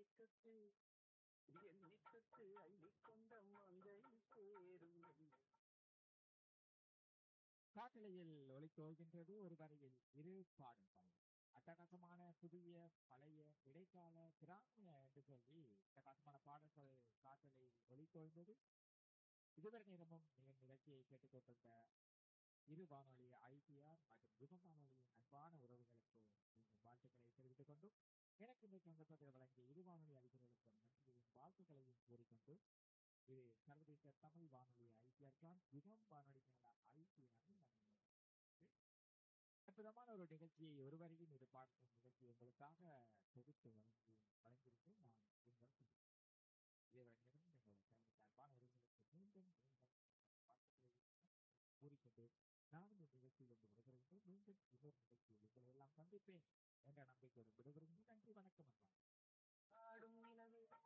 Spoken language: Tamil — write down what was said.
எண்ணிக்கத்து எண்ணிக்கத்து அள்ளிக்கொண்ட மங்கை சேரும் என்னை காட்டலையில் ஒளித்தோகின்றது ஒரு வரையில் இரு பாடும் பாடல் அட்டகாசமான புதிய பழைய இடைக்கால கிராமிய என்று சொல்லி அட்டகாசமான பாடல்கள் காட்டலை ஒளித்தோய்ந்தது இதுவரை நேரமும் நீங்கள் நிகழ்ச்சியை கேட்டுக்கொண்டிருந்த இரு வானொலி ஐபிஆர் மற்றும் யுகம் வானொலியின் அன்பான உறவுகளுக்கு நீங்கள் வாழ்த்துக்களை தெரிவித்துக் கொண்டும் எனக்கு இந்த சந்தர்ப்பத்தில் வழங்கிய இரு வானொலி அதிபர்களுக்கும் நன்றியையும் வாழ்த்துக்களையும் கூறிக்கொண்டு இது சர்வதேச தமிழ் வானொலி ஐபிஆர் தான் யுகம் வானொலி மேல ஐபிஆர் அற்புதமான ஒரு நிகழ்ச்சியை ஒருவரையும் இது பார்க்கும் நிகழ்ச்சி உங்களுக்காக தொகுத்து வழங்கி வழங்கியிருக்கும் நான் உங்கள் இறைவனிடம் எங்கள் அன்பான உறவுகளுக்கு மீண்டும் மீண்டும் வாழ்த்துக்களை கூறிக்கொண்டு நானும் இந்த நிகழ்ச்சியில் இருந்து விடுபடுகின்றேன் மீண்டும் இன்னொரு நிகழ்ச்சியில் உங்களை எல்லாம் சந்திப்பேன் என்ற நம்பிக்கையோடு விடுபடுகின்றேன் நன்றி